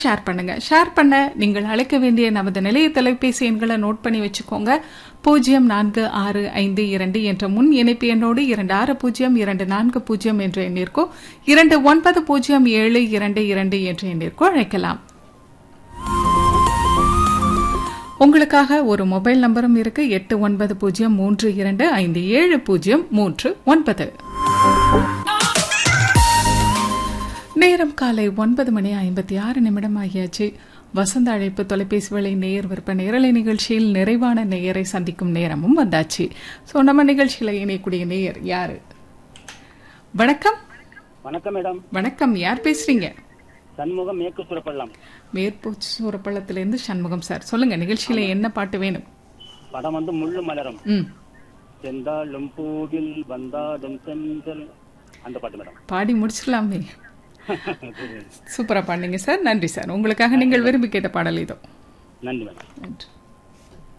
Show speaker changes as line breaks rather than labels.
share பண்ணுங்க share பண்ண நீங்கள் அழைக்க வேண்டிய நமது நிலைய தொலைபேசி எண்களை நோட் பண்ணி வச்சுக்கோங்க பூஜ்ஜியம் நான்கு ஆறு ஐந்து இரண்டு என்ற முன் இணைப்பு எண்ணோடு இரண்டு ஆறு பூஜ்ஜியம் இரண்டு நான்கு பூஜ்ஜியம் என்ற எண்ணிற்கோ இரண்டு ஒன்பது பூஜ்ஜியம் ஏழு இரண்டு இரண்டு என்ற எண்ணிற்கோ அழைக்கலாம் உங்களுக்காக ஒரு மொபைல் நம்பரும் இருக்கு எட்டு ஒன்பது பூஜ்ஜியம் மூன்று இரண்டு ஐந்து ஏழு பூஜ்ஜியம் மூன்று ஒன்பது நேரம் காலை ஒன்பது மணி ஐம்பத்தி ஆறு நிமிடம் ஆகியாச்சு வசந்த அழைப்பு தொலைபேசி வழி நேயர் விற்ப நேரலை நிகழ்ச்சியில் நிறைவான நேயரை சந்திக்கும் நேரமும் வந்தாச்சு ஸோ நம்ம நிகழ்ச்சியில் இணையக்கூடிய நேயர் யாரு வணக்கம்
வணக்கம் மேடம்
வணக்கம் யார் பேசுறீங்க
சண்முகம் மேற்கு சுரப்பள்ளம்
மேற்பூச்சி சூரப்பள்ளத்திலிருந்து சண்முகம் சார் சொல்லுங்க நிகழ்ச்சியில என்ன பாட்டு வேணும்
படம் வந்து முள்ளு மலரும்
ம்
செந்தாளும் பூவில் வந்தாடும் செந்தல் அந்த பாட்டு மேடம்
பாடி முடிச்சிடலாமே சூப்பரா பாடுங்க சார் நன்றி சார் உங்களுக்காக நீங்கள் விரும்பி கேட்ட பாடல் இதோ
நன்றி மேடம்
நன்றி